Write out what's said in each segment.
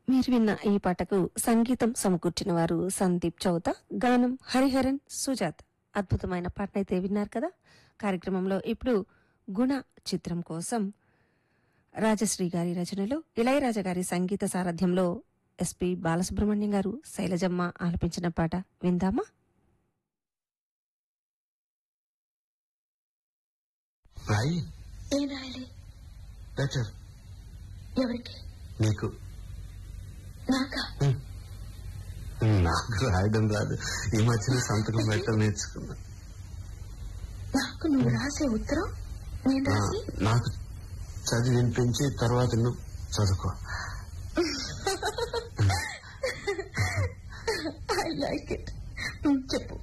మీరు విన్న ఈ పాటకు సంగీతం సమకూర్చిన వారు సందీప్ చౌత గానం హరిహరన్ సుజాత్ అద్భుతమైన పాటనైతే విన్నారు కదా కార్యక్రమంలో ఇప్పుడు గుణ చిత్రం కోసం రాజశ్రీ గారి రచనలో ఇళయరాజా గారి సంగీత సారథ్యంలో ఎస్పి బాలసుబ్రహ్మణ్యం గారు శైలజమ్మ ఆలపించిన పాట విందామా రాయి ఏం రాయాలి లెటర్ ఎవరికి నీకు నాకా నాకు రాయడం రాదు ఈ మధ్యన సంతకం పెట్టడం నేర్చుకున్నా నాకు నువ్వు రాసే ఉత్తరం నేను ఆ, రాసి నాకు చదివి వినిపించి తర్వాత నువ్వు చదువుకో ఐ లైక్ ఇట్ చెప్పు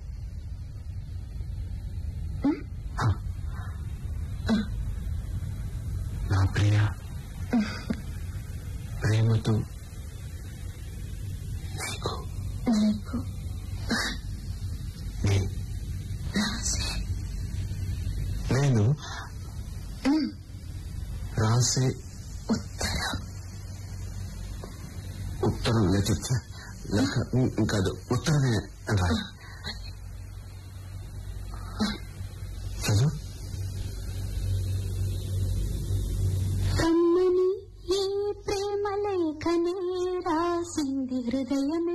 నా ప్రియ ప్రేమతో నీకు నీకు నీ రాసే నేను రాసే ఉత్తరం ఉత్తరం లెటర్ లేక కాదు ఉత్తరమే రాయి చదువు కమ్మని ఈ ప్రేమ లేఖనే రాసింది హృదయమే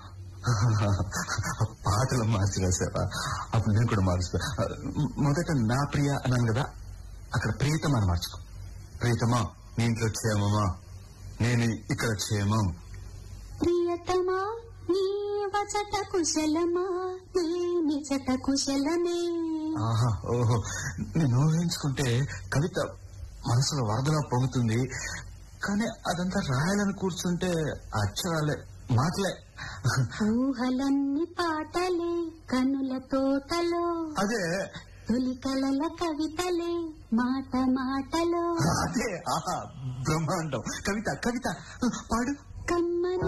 పాటలు మార్చి రాసావా అప్పుడు నేను కూడా మారుస్తా మొదట నా ప్రియ అన్నాను కదా అక్కడ ప్రియతమా అని మార్చుకో ప్రియతమా నీ ఇంట్లో క్షేమమా నేను ఇక్కడ క్షేమం ప్రియతమా నీ వచట కుశలమా నీ నిజట కుశలమే ఆహా ఓహో నేను ఊహించుకుంటే కవిత మనసులో వరదలా పొంగుతుంది కానీ అదంతా రాయాలని కూర్చుంటే అక్షరాలే మాటలే ఊహలన్నీ పాటలే కనుల తోటలో అదే తొలి కలల కవితలే మాట మాటలో అదే ఆహా బ్రహ్మాండం కవిత కవిత పాడు